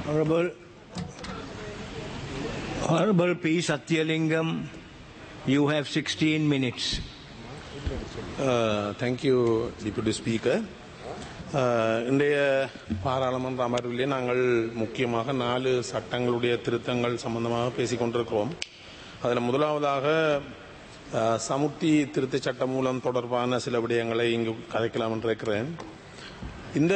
Honorable, Honorable P. Satyalingam, you have 16 minutes. Thank you deputy speaker இன்றைய பாராளுமன்ற அமர்விலே நாங்கள் முக்கியமாக நாலு சட்டங்களுடைய திருத்தங்கள் சம்பந்தமாக பேசிக் கொண்டிருக்கிறோம் அதில் முதலாவதாக அஹ், சமுர்த்தி திருத்தச் சட்டம் மூலம் தொடர்பான சில விடயங்களை இங்கு கதைக்கலாம் என்று இருக்கிறேன் இந்த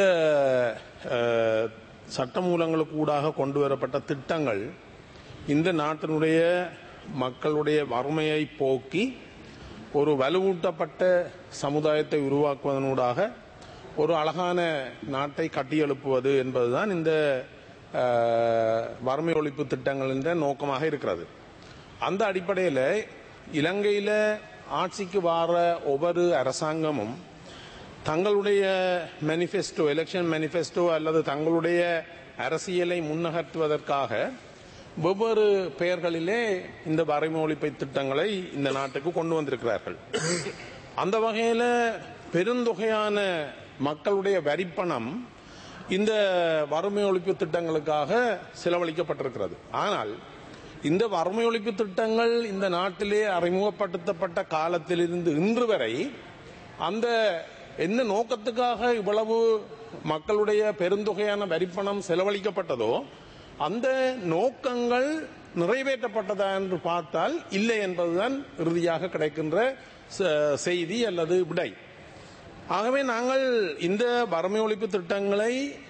அஹ், சட்ட மூலங்களுக்கு ஊடாக கொண்டு வரப்பட்ட திட்டங்கள் இந்த நாட்டினுடைய மக்களுடைய வறுமையை போக்கி ஒரு வலுவூட்டப்பட்ட சமுதாயத்தை உருவாக்குவதனூடாக ஒரு அழகான நாட்டை கட்டியெழுப்புவது என்பதுதான் இந்த அஹ், வறுமை ஒழிப்பு திட்டங்களின் நோக்கமாக இருக்கிறது அந்த அடிப்படையில் இலங்கையில் ஆட்சிக்கு வார ஒவ்வொரு அரசாங்கமும் தங்களுடைய மேனிஃபெஸ்டோ எலெக்ஷன் மேனிஃபெஸ்டோ அல்லது தங்களுடைய அரசியலை முன்னகர்த்துவதற்காக வெவ்வேறு பெயர்களிலே இந்த வறுமை ஒழிப்பு திட்டங்களை இந்த நாட்டுக்கு கொண்டு வந்திருக்கிறார்கள் அந்த வகையில் பெருந்தொகையான மக்களுடைய வரிப்பணம் இந்த வறுமை ஒழிப்பு திட்டங்களுக்காக செலவழிக்கப்பட்டிருக்கிறது ஆனால் இந்த வறுமை ஒழிப்பு திட்டங்கள் இந்த நாட்டிலே அறிமுகப்படுத்தப்பட்ட காலத்திலிருந்து இன்று வரை அந்த என்ன நோக்கத்துக்காக இவ்வளவு மக்களுடைய பெருந்தொகையான வரிப்பணம் செலவழிக்கப்பட்டதோ அந்த நோக்கங்கள் நிறைவேற்றப்பட்டதா என்று பார்த்தால் இல்லை என்பதுதான் இறுதியாக கிடைக்கின்ற ச- செய்தி அல்லது விடை ஆகவே நாங்கள் இந்த வறுமை ஒழிப்பு திட்டங்களை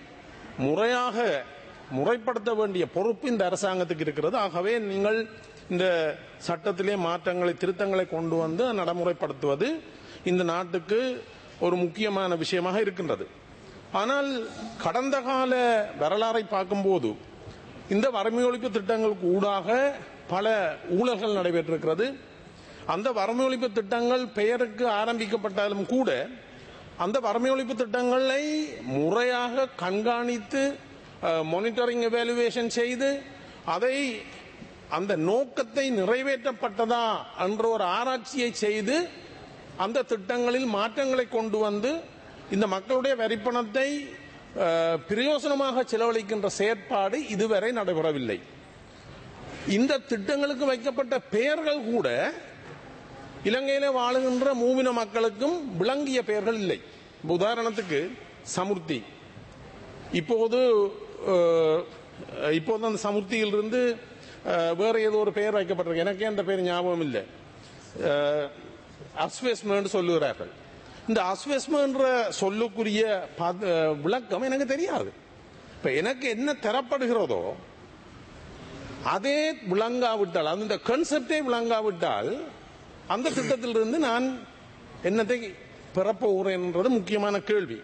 முறையாக முறைப்படுத்த வேண்டிய பொறுப்பு இந்த அரசாங்கத்துக்கு இருக்கிறது ஆகவே நீங்கள் இந்த சட்டத்திலே மாற்றங்களை திருத்தங்களை கொண்டு வந்து நடைமுறைப்படுத்துவது இந்த நாட்டுக்கு ஒரு முக்கியமான விஷயமாக இருக்கின்றது ஆனால் கடந்த கால வரலாறை பார்க்கும்போது இந்த வறுமை ஒழிப்பு திட்டங்களுக்கு ஊடாக பல ஊழல்கள் நடைபெற்றிருக்கிறது அந்த வறுமை ஒழிப்பு திட்டங்கள் பெயருக்கு ஆரம்பிக்கப்பட்டாலும் கூட அந்த வறுமை ஒழிப்பு திட்டங்களை முறையாக கண்காணித்து மானிட்டரிங் எவாலுவேஷன் செய்து அதை அந்த நோக்கத்தை நிறைவேற்றப்பட்டதா என்ற ஒரு ஆராய்ச்சியை செய்து அந்த திட்டங்களில் மாற்றங்களை கொண்டு வந்து இந்த மக்களுடைய வரிப்பணத்தை அஹ், பிரயோசனமாக செலவழிக்கின்ற செயற்பாடு இதுவரை நடைபெறவில்லை இந்த திட்டங்களுக்கு வைக்கப்பட்ட பெயர்கள் கூட இலங்கையில வாழுகின்ற மூவின மக்களுக்கும் விளங்கிய பெயர்கள் இல்லை இப்ப உதாரணத்துக்கு சமுர்த்தி இப்போது அஹ், இப்போது அந்த சமுர்த்தியிலிருந்து அஹ், வேற ஏதோ ஒரு பெயர் வைக்கப்பட்டிருக்கு எனக்கே அந்த பெயர் ஞாபகம் இல்லை அஸ்வெஸ்மெண்ட் சொல்லுகிறார்கள் இந்த அஸ்வெஸ்மென்ற சொல்லுக்குரிய பத- விளக்கம் எனக்கு தெரியாது இப்ப எனக்கு என்ன தரப்படுகிறதோ அதே விளங்காவிட்டால் அந்த கன்செப்டே விளங்காவிட்டால் அந்த திட்டத்திலிருந்து நான் என்னத்தை பெறப்போகிறேன்ன்றது முக்கியமான கேள்வி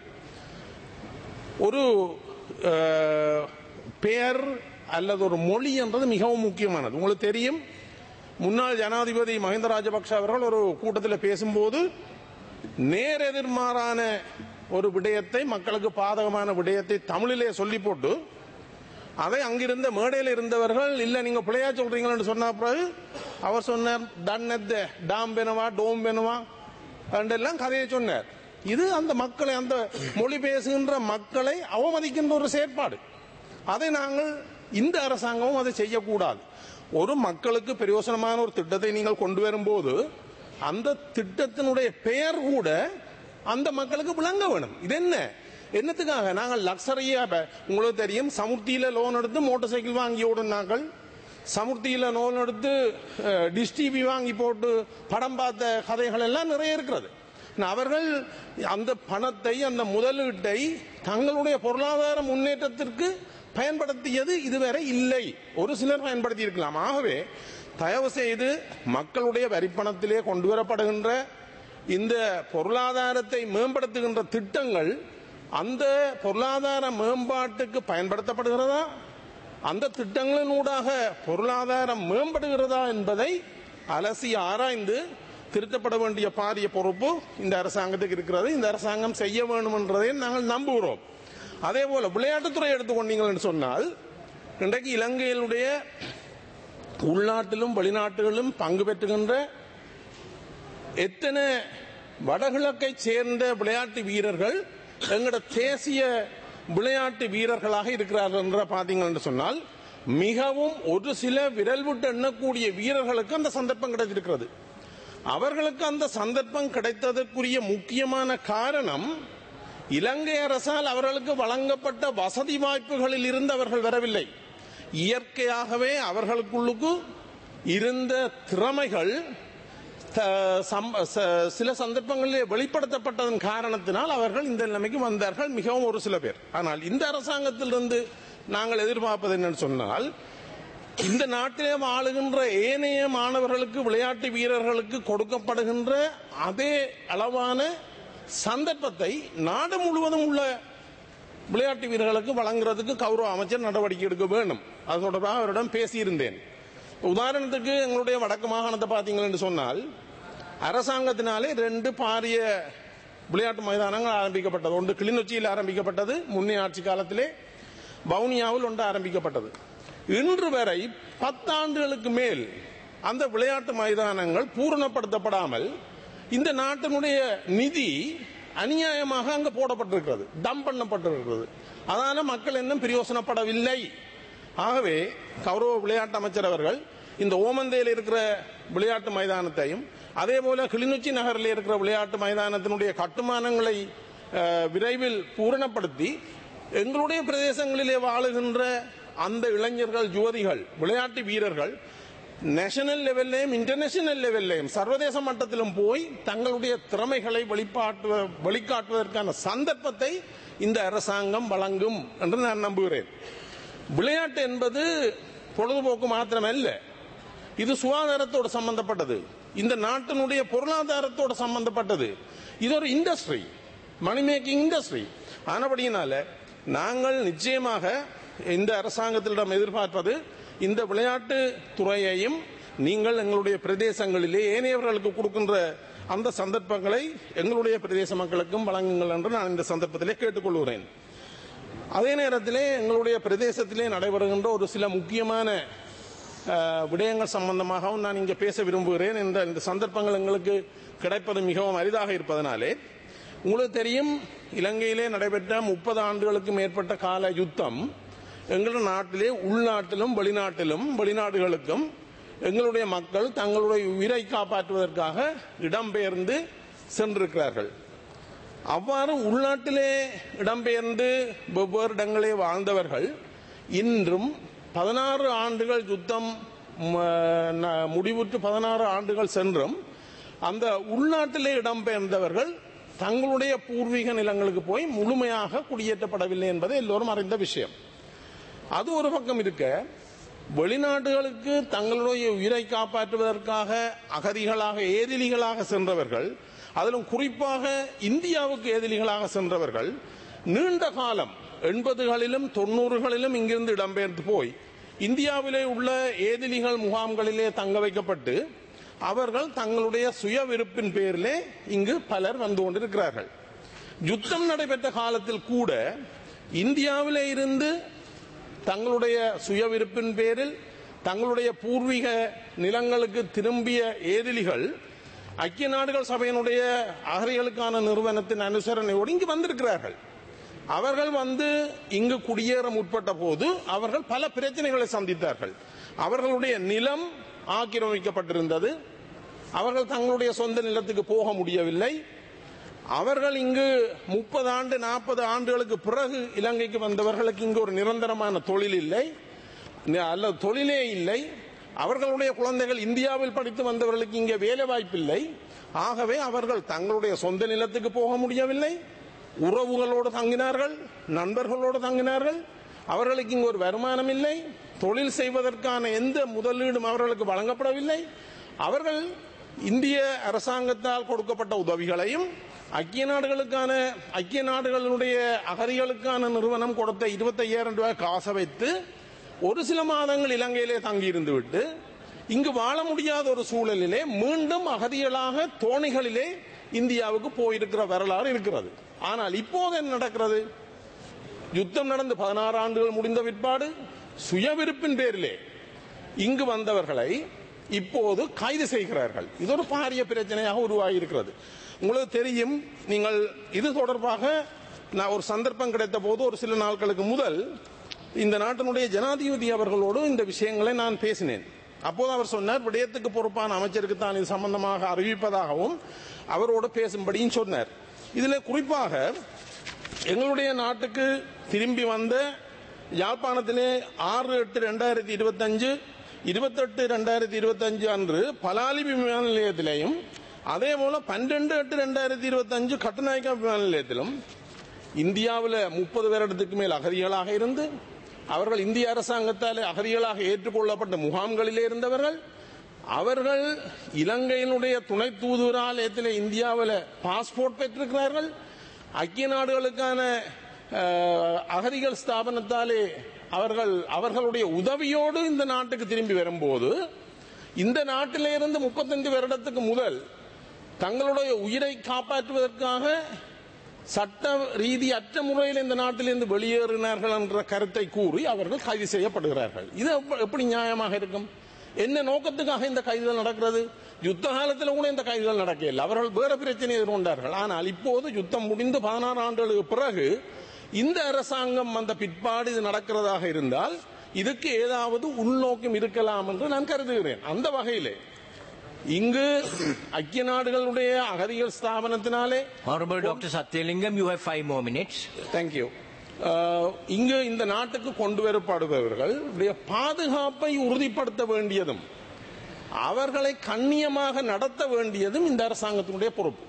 ஒரு அஹ், பெயர் அல்லது ஒரு மொழி என்றது மிகவும் முக்கியமானது உங்களுக்கு தெரியும் முன்னாள் ஜனாதிபதி மஹிந்த ராஜபக்ஷ அவர்கள் ஒரு கூட்டத்தில் பேசும்போது நேர் எதிர்மாறான ஒரு விடயத்தை மக்களுக்கு பாதகமான விடயத்தை தமிழிலே சொல்லி போட்டு அதை அங்கிருந்த மேடையில் இருந்தவர்கள் இல்ல நீங்க பிள்ளையா சொல்றீங்கன்னு சொன்ன பிறகு அவர் சொன்னார் டன் at the டாம் பெனவா டோம் பெனவா எல்லாம் கதையை சொன்னார் இது அந்த மக்களை அந்த மொழி பேசுகின்ற மக்களை அவமதிக்கின்ற ஒரு செயற்பாடு அதை நாங்கள் இந்த அரசாங்கமும் அதை செய்யக்கூடாது ஒரு மக்களுக்கு பிரயோசனமான ஒரு திட்டத்தை நீங்கள் கொண்டு வரும்போது அந்த திட்டத்தினுடைய பெயர் கூட அந்த மக்களுக்கு விளங்க வேணும் இது என்ன என்னத்துக்காக நாங்கள் லக்ஸரியா ப- உங்களுக்கு தெரியும் சமுர்த்தியில லோன் எடுத்து மோட்டார் சைக்கிள் வாங்கி ஓடுனாங்கள் சமுர்த்தியில லோன் எடுத்து டிஷ் டிவி வாங்கி போட்டு படம் பார்த்த கதைகள் எல்லாம் நிறைய இருக்கிறது நான் அவர்கள் அந்த பணத்தை அந்த முதலீட்டை தங்களுடைய பொருளாதார முன்னேற்றத்திற்கு பயன்படுத்தியது இதுவரை இல்லை ஒரு சிலர் பயன்படுத்தி இருக்கலாம் ஆகவே தயவு செய்து மக்களுடைய வரிப்பணத்திலே கொண்டு வரப்படுகின்ற இந்த பொருளாதாரத்தை மேம்படுத்துகின்ற திட்டங்கள் அந்த பொருளாதார மேம்பாட்டுக்கு பயன்படுத்தப்படுகிறதா அந்த திட்டங்களினூடாக பொருளாதாரம் மேம்படுகிறதா என்பதை அலசி ஆராய்ந்து திருத்தப்பட வேண்டிய பாரிய பொறுப்பு இந்த அரசாங்கத்துக்கு இருக்கிறது இந்த அரசாங்கம் செய்ய வேண்டும் என்றதை நாங்கள் நம்புகிறோம் அதே போல விளையாட்டுத்துறை எடுத்துக்கொண்டீங்கன்னு சொன்னால் இன்றைக்கு இலங்கையினுடைய உள்நாட்டிலும் வெளிநாட்டுகளிலும் பங்கு பெற்றுகின்ற எத்தனை வடகிழக்கை சேர்ந்த விளையாட்டு வீரர்கள் எங்களோட தேசிய விளையாட்டு வீரர்களாக இருக்கிறார்கள் என்ற பார்த்தீங்கன்னு சொன்னால் மிகவும் ஒரு சில விரல் விட்டு எண்ணக்கூடிய வீரர்களுக்கு அந்த சந்தர்ப்பம் கிடைத்திருக்கிறது அவர்களுக்கு அந்த சந்தர்ப்பம் கிடைத்ததற்குரிய முக்கியமான காரணம் இலங்கை அரசால் அவர்களுக்கு வழங்கப்பட்ட வசதி வாய்ப்புகளில் இருந்து அவர்கள் வரவில்லை இயற்கையாகவே அவர்களுக்குள்ளுக்கு இருந்த திறமைகள் த- சம்- ச- சில சந்தர்ப்பங்களிலே வெளிப்படுத்தப்பட்டதன் காரணத்தினால் அவர்கள் இந்த நிலைமைக்கு வந்தார்கள் மிகவும் ஒரு சில பேர் ஆனால் இந்த அரசாங்கத்திலிருந்து நாங்கள் எதிர்பார்ப்பது என்னன்னு சொன்னால் இந்த நாட்டிலே வாழுகின்ற ஏனைய மாணவர்களுக்கு விளையாட்டு வீரர்களுக்கு கொடுக்கப்படுகின்ற அதே அளவான சந்தர்ப்பத்தை நாடு முழுவதும் உள்ள விளையாட்டு வீரர்களுக்கு வழங்குறதுக்கு கௌரவ அமைச்சர் நடவடிக்கை எடுக்க வேண்டும் அது தொடர்பாக அவரிடம் பேசியிருந்தேன் உதாரணத்துக்கு எங்களுடைய வடக்கு மாகாணத்தை பார்த்தீங்கன்னு சொன்னால் அரசாங்கத்தினாலே ரெண்டு பாரிய விளையாட்டு மைதானங்கள் ஆரம்பிக்கப்பட்டது ஒன்று கிளிநொச்சியில் ஆரம்பிக்கப்பட்டது முன்னே ஆட்சி காலத்திலே வவுனியாவில் ஒன்று ஆரம்பிக்கப்பட்டது இன்று வரை பத்தாண்டுகளுக்கு மேல் அந்த விளையாட்டு மைதானங்கள் பூரணப்படுத்தப்படாமல் இந்த நாட்டினுடைய நிதி அநியாயமாக அங்க போடப்பட்டிருக்கிறது டம் பண்ணப்பட்டிருக்கிறது அதனால மக்கள் இன்னும் பிரயோசனப்படவில்லை ஆகவே கௌரவ விளையாட்டு அமைச்சர் அவர்கள் இந்த ஓமந்தையில் இருக்கிற விளையாட்டு மைதானத்தையும் அதே போல கிளிநொச்சி நகரில் இருக்கிற விளையாட்டு மைதானத்தினுடைய கட்டுமானங்களை அஹ், விரைவில் பூரணப்படுத்தி எங்களுடைய பிரதேசங்களிலே வாழுகின்ற அந்த இளைஞர்கள் யுவதிகள் விளையாட்டு வீரர்கள் நேஷனல் லெவல்லையும் இன்டர்நேஷனல் லெவல்லையும் சர்வதேச மட்டத்திலும் போய் தங்களுடைய திறமைகளை வெளிப்பாட்டு வெளிக்காட்டுவதற்கான சந்தர்ப்பத்தை இந்த அரசாங்கம் வழங்கும் என்று நான் நம்புகிறேன் விளையாட்டு என்பது பொழுதுபோக்கு மாத்திரமல்ல இது சுகாதாரத்தோடு சம்பந்தப்பட்டது இந்த நாட்டினுடைய பொருளாதாரத்தோடு சம்பந்தப்பட்டது இது ஒரு இண்டஸ்ட்ரி மணி மேக்கிங் இண்டஸ்ட்ரி ஆனபடியினால நாங்கள் நிச்சயமாக இந்த அரசாங்கத்திடம் எதிர்பார்ப்பது இந்த விளையாட்டு துறையையும் நீங்கள் எங்களுடைய பிரதேசங்களிலே ஏனையவர்களுக்கு கொடுக்கின்ற அந்த சந்தர்ப்பங்களை எங்களுடைய பிரதேச மக்களுக்கும் வழங்குங்கள் என்று நான் இந்த சந்தர்ப்பத்திலே கேட்டுக்கொள்கிறேன் அதே நேரத்திலே எங்களுடைய பிரதேசத்திலே நடைபெறுகின்ற ஒரு சில முக்கியமான அஹ், விடயங்கள் சம்பந்தமாகவும் நான் இங்கே பேச விரும்புகிறேன் இந்த இந்த சந்தர்ப்பங்கள் எங்களுக்கு கிடைப்பது மிகவும் அரிதாக இருப்பதனாலே உங்களுக்கு தெரியும் இலங்கையிலே நடைபெற்ற முப்பது ஆண்டுகளுக்கு மேற்பட்ட கால யுத்தம் எங்களுடைய நாட்டிலே உள்நாட்டிலும் வெளிநாட்டிலும் வெளிநாடுகளுக்கும் எங்களுடைய மக்கள் தங்களுடைய உயிரை காப்பாற்றுவதற்காக இடம்பெயர்ந்து சென்றிருக்கிறார்கள் அவ்வாறு உள்நாட்டிலே இடம்பெயர்ந்து வெவ்வேறு இடங்களே வாழ்ந்தவர்கள் இன்றும் பதினாறு ஆண்டுகள் யுத்தம் ம, ந- முடிவுற்று பதினாறு ஆண்டுகள் சென்றும் அந்த உள்நாட்டிலே இடம்பெயர்ந்தவர்கள் தங்களுடைய பூர்வீக நிலங்களுக்கு போய் முழுமையாக குடியேற்றப்படவில்லை என்பது எல்லோரும் அறிந்த விஷயம் அது ஒரு பக்கம் இருக்க வெளிநாடுகளுக்கு தங்களுடைய உயிரை காப்பாற்றுவதற்காக அகதிகளாக ஏதிலிகளாக சென்றவர்கள் அதிலும் குறிப்பாக இந்தியாவுக்கு ஏதிலிகளாக சென்றவர்கள் நீண்ட காலம் எண்பதுகளிலும் தொண்ணூறுகளிலும் இங்கிருந்து இடம்பெயர்ந்து போய் இந்தியாவிலே உள்ள ஏதிலிகள் முகாம்களிலே தங்க வைக்கப்பட்டு அவர்கள் தங்களுடைய சுய விருப்பின் பேரிலே இங்கு பலர் வந்து கொண்டிருக்கிறார்கள் யுத்தம் நடைபெற்ற காலத்தில் கூட இந்தியாவிலே இருந்து தங்களுடைய சுய விருப்பின் பேரில் தங்களுடைய பூர்வீக நிலங்களுக்கு திரும்பிய ஏதிலிகள் ஐக்கிய நாடுகள் சபையினுடைய அகதிகளுக்கான நிறுவனத்தின் அனுசரணையோடு இங்கு வந்திருக்கிறார்கள் அவர்கள் வந்து இங்கு குடியேற முற்பட்ட போது அவர்கள் பல பிரச்சனைகளை சந்தித்தார்கள் அவர்களுடைய நிலம் ஆக்கிரமிக்கப்பட்டிருந்தது அவர்கள் தங்களுடைய சொந்த நிலத்துக்கு போக முடியவில்லை அவர்கள் இங்கு முப்பது ஆண்டு நாற்பது ஆண்டுகளுக்கு பிறகு இலங்கைக்கு வந்தவர்களுக்கு இங்கு ஒரு நிரந்தரமான தொழில் இல்லை நி- அல்லது தொழிலே இல்லை அவர்களுடைய குழந்தைகள் இந்தியாவில் படித்து வந்தவர்களுக்கு இங்கே வேலை வாய்ப்பில்லை ஆகவே அவர்கள் தங்களுடைய சொந்த நிலத்துக்கு போக முடியவில்லை உறவுகளோடு தங்கினார்கள் நண்பர்களோடு தங்கினார்கள் அவர்களுக்கு இங்கு ஒரு வருமானம் இல்லை தொழில் செய்வதற்கான எந்த முதலீடும் அவர்களுக்கு வழங்கப்படவில்லை அவர்கள் இந்திய அரசாங்கத்தால் கொடுக்கப்பட்ட உதவிகளையும் ஐக்கிய நாடுகளுக்கான ஐக்கிய நாடுகளுடைய அகதிகளுக்கான நிறுவனம் கொடுத்த இருபத்தையாயிரம் ரூபாய் காசை வைத்து ஒரு சில மாதங்கள் இலங்கையிலே தங்கியிருந்து விட்டு இங்கு வாழ முடியாத ஒரு சூழலிலே மீண்டும் அகதிகளாக தோணிகளிலே இந்தியாவுக்கு போயிருக்கிற வரலாறு இருக்கிறது ஆனால் இப்போது என்ன நடக்கிறது யுத்தம் நடந்து பதினாறு ஆண்டுகள் முடிந்த பிற்பாடு சுயவிருப்பின் பேரிலே இங்கு வந்தவர்களை இப்போது கைது செய்கிறார்கள் இது ஒரு பாரிய பிரச்சனையாக உருவாகி இருக்கிறது உங்களுக்கு தெரியும் நீங்கள் இது தொடர்பாக நான் ஒரு சந்தர்ப்பம் கிடைத்த போது ஒரு சில நாட்களுக்கு முதல் இந்த நாட்டினுடைய ஜனாதிபதி அவர்களோடு இந்த விஷயங்களை நான் பேசினேன் அப்போது அவர் சொன்னார் விடயத்துக்கு பொறுப்பான அமைச்சருக்கு தான் இது சம்பந்தமாக அறிவிப்பதாகவும் அவரோடு பேசும்படியும் சொன்னார் இதில் குறிப்பாக எங்களுடைய நாட்டுக்கு திரும்பி வந்த யாழ்ப்பாணத்திலே ஆறு எட்டு ரெண்டாயிரத்தி இருபத்தஞ்சு இருபத்தெட்டு ரெண்டாயிரத்தி இருபத்தஞ்சு அன்று பலாலி விமான நிலையத்திலேயும் அதே போல பன்னெண்டு எட்டு ரெண்டாயிரத்தி இருபத்தஞ்சு கட்டுநாயக்கா விமான நிலையத்திலும் இந்தியாவில் முப்பது வருடத்துக்கு மேல் அகதிகளாக இருந்து அவர்கள் இந்திய அரசாங்கத்தால் அகதிகளாக ஏற்றுக்கொள்ளப்பட்ட முகாம்களிலே இருந்தவர்கள் அவர்கள் இலங்கையினுடைய துணை தூதுவராலயத்தில் இந்தியாவில் பாஸ்போர்ட் பெற்றிருக்கிறார்கள் ஐக்கிய நாடுகளுக்கான அஹ், அகதிகள் ஸ்தாபனத்தாலே அவர்கள் அவர்களுடைய உதவியோடு இந்த நாட்டுக்கு திரும்பி வரும்போது இந்த நாட்டிலே இருந்து முப்பத்தஞ்சு வருடத்துக்கு முதல் தங்களுடைய உயிரை காப்பாற்றுவதற்காக சட்ட ரீதி அற்ற முறையில் இந்த நாட்டிலிருந்து வெளியேறினார்கள் என்ற கருத்தை கூறி அவர்கள் கைது செய்யப்படுகிறார்கள் இது எப்ப- எப்படி நியாயமாக இருக்கும் என்ன நோக்கத்துக்காக இந்த கைதுகள் நடக்கிறது யுத்த காலத்தில் கூட இந்த கைதுகள் நடக்கவில்லை அவர்கள் வேற பிரச்சனை எதிர்கொண்டார்கள் ஆனால் இப்போது யுத்தம் முடிந்து பதினாறு ஆண்டுகளுக்கு பிறகு இந்த அரசாங்கம் வந்த பிற்பாடு இது நடக்கிறதாக இருந்தால் இதுக்கு ஏதாவது உள்நோக்கம் இருக்கலாம் என்று நான் கருதுகிறேன் அந்த வகையிலே இங்கு ஐக்கிய நாடுகளுடைய அகதிகள் ஸ்தாபனத்தினாலே Honorable Dr. Satyalingam, you have five more minutes. Thank you இங்கு இந்த நாட்டுக்கு கொண்டு வரப்படுபவர்கள் உடைய பாதுகாப்பை உறுதிப்படுத்த வேண்டியதும் அவர்களை கண்ணியமாக நடத்த வேண்டியதும் இந்த அரசாங்கத்தினுடைய பொறுப்பு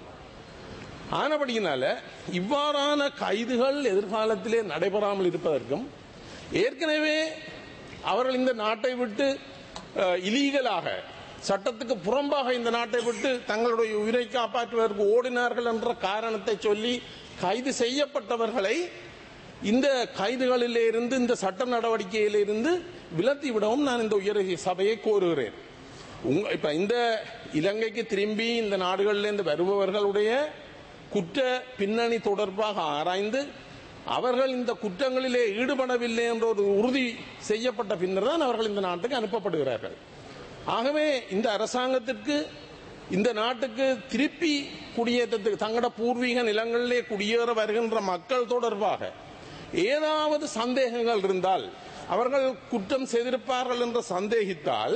ஆனபடியினால இவ்வாறான கைதுகள் எதிர்காலத்திலே நடைபெறாமல் இருப்பதற்கும் ஏற்கனவே அவர்கள் இந்த நாட்டை விட்டு இலீகலாக சட்டத்துக்கு புறம்பாக இந்த நாட்டை விட்டு தங்களுடைய உயிரை காப்பாற்றுவதற்கு ஓடினார்கள் என்ற காரணத்தை சொல்லி கைது செய்யப்பட்டவர்களை இந்த கைதுகளிலே இருந்து இந்த சட்ட நடவடிக்கையில இருந்து விலத்தி விடவும் நான் இந்த உயர் சபையை கோருகிறேன் உங்க இப்ப இந்த இலங்கைக்கு திரும்பி இந்த நாடுகளிலிருந்து வருபவர்களுடைய குற்ற பின்னணி தொடர்பாக ஆராய்ந்து அவர்கள் இந்த குற்றங்களிலே ஈடுபடவில்லை என்ற ஒரு உறுதி செய்யப்பட்ட பின்னர் தான் அவர்கள் இந்த நாட்டுக்கு அனுப்பப்படுகிறார்கள் ஆகவே இந்த அரசாங்கத்திற்கு இந்த நாட்டுக்கு திருப்பி குடியேற்றத்துக்கு தங்களோட பூர்வீக நிலங்களிலே குடியேற வருகின்ற மக்கள் தொடர்பாக ஏதாவது சந்தேகங்கள் இருந்தால் அவர்கள் குற்றம் செய்திருப்பார்கள் என்று சந்தேகித்தால்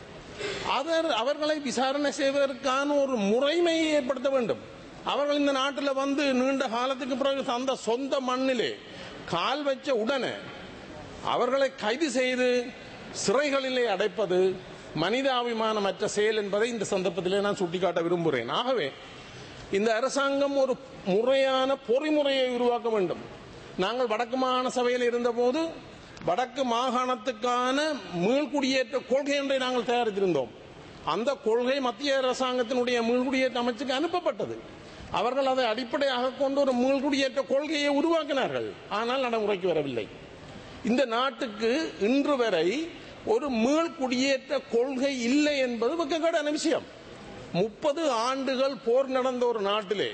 அவர் அவர்களை விசாரணை செய்வதற்கான ஒரு முறைமையை ஏற்படுத்த வேண்டும் அவர்கள் இந்த நாட்டில் வந்து நீண்ட காலத்துக்கு பிறகு அந்த சொந்த மண்ணிலே கால் வச்ச உடனே அவர்களை கைது செய்து சிறைகளிலே அடைப்பது மனிதாபிமானமற்ற செயல் என்பதை இந்த சந்தர்ப்பத்திலே நான் சுட்டிக்காட்ட விரும்புகிறேன் ஆகவே இந்த அரசாங்கம் ஒரு முறையான பொறிமுறையை உருவாக்க வேண்டும் நாங்கள் வடக்கு மாகாண சபையில் இருந்தபோது வடக்கு மாகாணத்துக்கான மீள்குடியேற்ற கொள்கை ஒன்றை நாங்கள் தயாரித்திருந்தோம் அந்த கொள்கை மத்திய அரசாங்கத்தினுடைய மீள்குடியேற்ற அமைச்சுக்கு அனுப்பப்பட்டது அவர்கள் அதை அடிப்படையாக கொண்டு ஒரு மீள்குடியேற்ற கொள்கையை உருவாக்கினார்கள் ஆனால் நடைமுறைக்கு வரவில்லை இந்த நாட்டுக்கு இன்று வரை ஒரு மீள் குடியேற்ற கொள்கை இல்லை என்பது வெக்கக்கேடான விஷயம் முப்பது ஆண்டுகள் போர் நடந்த ஒரு நாட்டிலே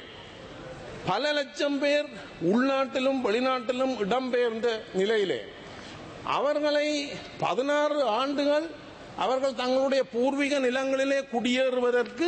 பல லட்சம் பேர் உள்நாட்டிலும் வெளிநாட்டிலும் இடம்பெயர்ந்த நிலையிலே அவர்களை பதினாறு ஆண்டுகள் அவர்கள் தங்களுடைய பூர்வீக நிலங்களிலே குடியேறுவதற்கு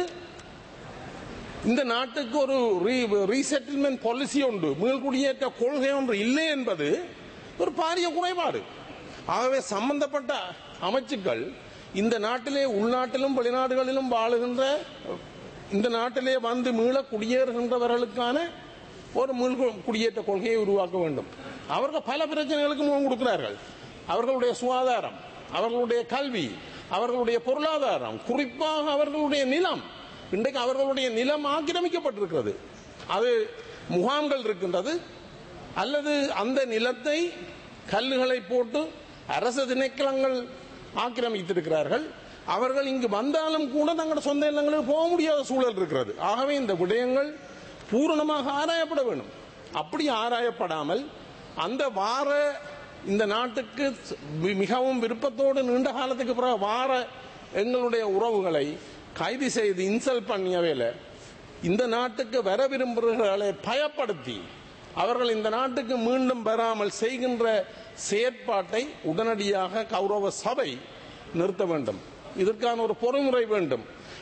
இந்த நாட்டுக்கு ஒரு ரீசெட்டில்மெண்ட் பாலிசி உண்டு மீள்குடியேற்ற கொள்கை ஒன்று இல்லை என்பது ஒரு பாரிய குறைபாடு ஆகவே சம்பந்தப்பட்ட அமைச்சுக்கள் இந்த நாட்டிலே உள்நாட்டிலும் வெளிநாடுகளிலும் வாழுகின்ற இந்த நாட்டிலே வந்து மீள குடியேறுகின்றவர்களுக்கான ஒரு மீள் குடியேற்ற கொள்கையை உருவாக்க வேண்டும் அவர்கள் பல பிரச்சனைகளுக்கு முகம் கொடுக்கிறார்கள் அவர்களுடைய சுகாதாரம் அவர்களுடைய கல்வி அவர்களுடைய பொருளாதாரம் குறிப்பாக அவர்களுடைய நிலம் இன்றைக்கு அவர்களுடைய நிலம் ஆக்கிரமிக்கப்பட்டிருக்கிறது அது முகாம்கள் இருக்கின்றது அல்லது அந்த நிலத்தை கல்லுகளை போட்டு அரசு திணைக்களங்கள் ஆக்கிரமித்திருக்கிறார்கள் அவர்கள் இங்கு வந்தாலும் கூட தங்களோட சொந்த இல்லங்களுக்கு போக முடியாத சூழல் இருக்கிறது ஆகவே இந்த விடயங்கள் பூரணமாக ஆராயப்பட வேண்டும் அப்படி ஆராயப்படாமல் அந்த வார இந்த நாட்டுக்கு மிகவும் விருப்பத்தோடு நீண்ட காலத்துக்கு பிறகு வார எங்களுடைய உறவுகளை கைது செய்து இன்சல்ட் பண்ணியவேல இந்த நாட்டுக்கு வர விரும்புகிறவர்களை பயப்படுத்தி அவர்கள் இந்த நாட்டுக்கு மீண்டும் வராமல் செய்கின்ற செயற்பாட்டை உடனடியாக கௌரவ சபை நிறுத்த வேண்டும் இதற்கான ஒரு பொறிமுறை வேண்டும்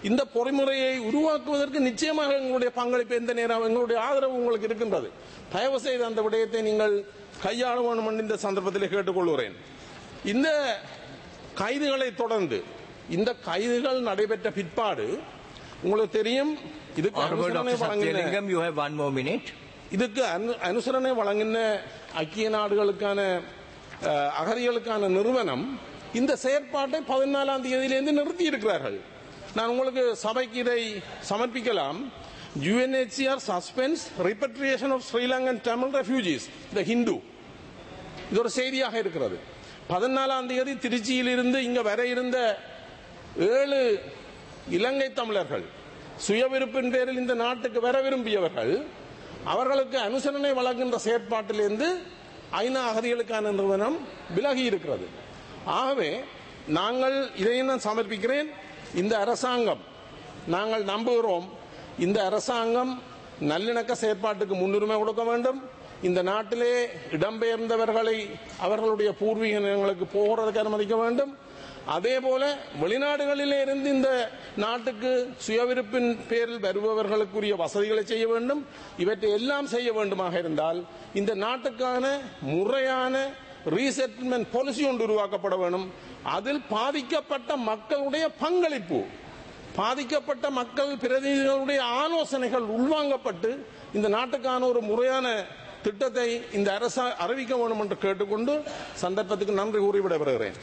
இந்த பொறிமுறையை உருவாக்குவதற்கு நிச்சயமாக எங்களுடைய பங்களிப்பு எந்த நேரம் எங்களுடைய ஆதரவு உங்களுக்கு இருக்கின்றது தயவு செய்து அந்த விடயத்தை நீங்கள் கையாள வேண்டும் என்று இந்த சந்தர்ப்பத்தில் கேட்டுக்கொள்கிறேன் இந்த கைதுகளை தொடர்ந்து இந்த கைதுகள் நடைபெற்ற பிற்பாடு உங்களுக்கு தெரியும் இதுக்கு Honorable அனுசரணை Dr. வழங்கின Satyalingam, you have one more minute. இதுக்கு அனு- அனுசரணை வழங்கின ஐக்கிய நாடுகளுக்கான அஹ், அகதிகளுக்கான நிறுவனம் இந்த செயற்பாட்டை பதினாலாம் தேதியிலிருந்து நிறுத்தி இருக்கிறார்கள் நான் உங்களுக்கு சபைக்கு இதை சமர்ப்பிக்கலாம் UNHCR suspends repatriation of Sri Lankan Tamil refugees, the Hindu. இது ஒரு செய்தியாக இருக்கிறது பதினாலாம் தேதி திருச்சியிலிருந்து இங்க வர இருந்த ஏழு இலங்கை தமிழர்கள் சுயவிருப்பின் பேரில் இந்த நாட்டுக்கு வர விரும்பியவர்கள் அவர்களுக்கு அனுசரணை வழங்குகின்ற செயற்பாட்டிலிருந்து ஐநா அகதிகளுக்கான நிறுவனம் விலகி இருக்கிறது ஆகவே நாங்கள் இதையும் நான் சமர்ப்பிக்கிறேன் இந்த அரசாங்கம் நாங்கள் நம்புகிறோம் இந்த அரசாங்கம் நல்லிணக்க செயற்பாட்டுக்கு முன்னுரிமை கொடுக்க வேண்டும் இந்த நாட்டிலே இடம்பெயர்ந்தவர்களை அவர்களுடைய பூர்வீக நிலங்களுக்கு போகிறதுக்கு அனுமதிக்க வேண்டும் அதே போல வெளிநாடுகளிலே இருந்து இந்த நாட்டுக்கு சுயவிருப்பின் பேரில் வருபவர்களுக்குரிய வசதிகளை செய்ய வேண்டும் இவற்றை எல்லாம் செய்ய வேண்டுமாக இருந்தால் இந்த நாட்டுக்கான முறையான ரீசெட்டில்மெண்ட் பாலிசி ஒன்று உருவாக்கப்பட வேண்டும் அதில் பாதிக்கப்பட்ட மக்களுடைய பங்களிப்பு பாதிக்கப்பட்ட மக்கள் பிரதிநிதிகளுடைய ஆலோசனைகள் உள்வாங்கப்பட்டு இந்த நாட்டுக்கான ஒரு முறையான திட்டத்தை இந்த அரசு அறிவிக்க வேண்டும் என்று கேட்டுக்கொண்டு சந்தர்ப்பத்துக்கு நன்றி கூறி விடைபெறுகிறேன்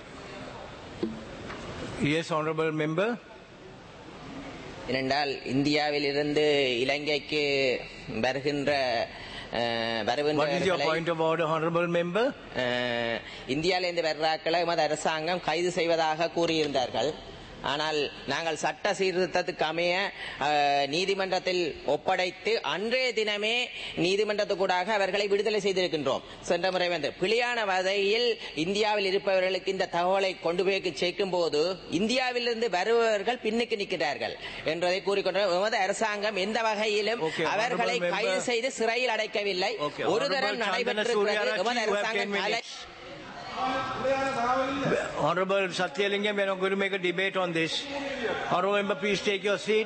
Yes, honorable member. ஏனென்றால் இந்தியாவில் இருந்து இலங்கைக்கு வருகின்ற அஹ், What is your வருகின்றவர்களை point of order, honorable member? அஹ், இந்தியாவிலிருந்து வர்றாக்களை எமது அரசாங்கம் கைது செய்வதாக கூறியிருந்தார்கள் ஆனால் நாங்கள் சட்ட சீர்திருத்தத்துக்கு அமைய அஹ், நீதிமன்றத்தில் ஒப்படைத்து அன்றைய தினமே நீதிமன்றத்துக்கூடாக அவர்களை விடுதலை செய்திருக்கின்றோம் சென்ற முறை வந்து பிழையான வகையில் இந்தியாவில் இருப்பவர்களுக்கு இந்த தகவலை கொண்டு போய் சேர்க்கும் போது இந்தியாவிலிருந்து வருபவர்கள் பின்னுக்கு நிற்கிறார்கள் என்பதை கூறிக்கொண்டு எமது அரசாங்கம் எந்த வகையிலும் Okay, அவர்களை honorable கைது member. செய்து சிறையில் அடைக்கவில்லை Okay, ஒரு honorable தரம் Chandana நடைபெற்றிருக்கிறது Suryarachi, எமது you have 10 அரசாங்கம் தலை minutes. Honorable Satyalingam, we are not going to make a debate on this. Honorable member, please take your seat.